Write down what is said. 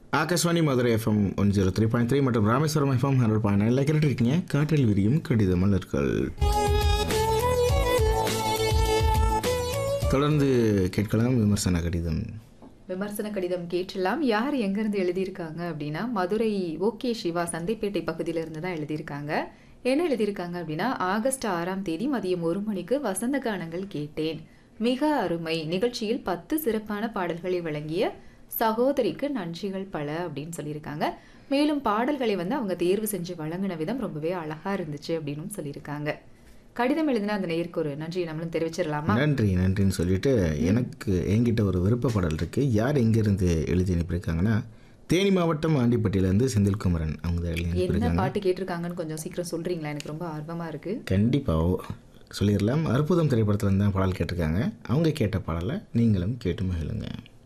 Akashvani Madurai FM one zero three point three மற்றும் Rameswaram FM hundred point நைனில் கேட்டுருக்கீங்க காற்றில் விரியும் கடித மலர்கள் தொடர்ந்து கேட்கலாம் விமர்சன கடிதம் விமர்சன கடிதம் கேட்டலாம் யார் எங்கேருந்து எழுதியிருக்காங்க அப்படின்னா மதுரை ஓகே சிவா சந்தைப்பேட்டை பகுதியிலிருந்து தான் எழுதியிருக்காங்க என்ன எழுதியிருக்காங்க அப்படின்னா ஆகஸ்ட் ஆறாம் தேதி மதியம் ஒரு மணிக்கு வசந்த கானங்கள் கேட்டேன் மிக அருமை நிகழ்ச்சியில் பத்து சிறப்பான பாடல்களை வழங்கிய சகோதரிக்கு நன்றிகள் பல அப்படின்னு சொல்லியிருக்காங்க மேலும் பாடல்களை வந்து அவங்க தேர்வு செஞ்சு வழங்கின விதம் ரொம்பவே அழகா இருந்துச்சு அப்படின்னு சொல்லியிருக்காங்க கடிதம் எழுதினா அந்த நேருக்கு ஒரு நன்றியை நம்மளும் தெரிவிச்சிடலாமா நன்றி நன்றின்னு சொல்லிட்டு எனக்கு என்கிட்ட ஒரு விருப்ப பாடல் இருக்குது யார் எங்கேருந்து எழுதி அனுப்பியிருக்காங்கன்னா தேனி மாவட்டம் ஆண்டிப்பட்டியிலேருந்து செந்தில்குமரன் அவங்க தான் எழுதி என்ன அனுப்பியிருக்காங்க பாட்டு கேட்டிருக்காங்கன்னு கொஞ்சம் சீக்கிரம் சொல்றீங்களா எனக்கு ரொம்ப ஆர்வமா இருக்கு கண்டிப்பாக சொல்லிடலாம் அற்புதம் திரைப்படத்தில் தான் பாடல் கேட்டிருக்காங்க அவங்க கேட்ட பாடலை நீங்களும் கேட்டு மகிழுங்க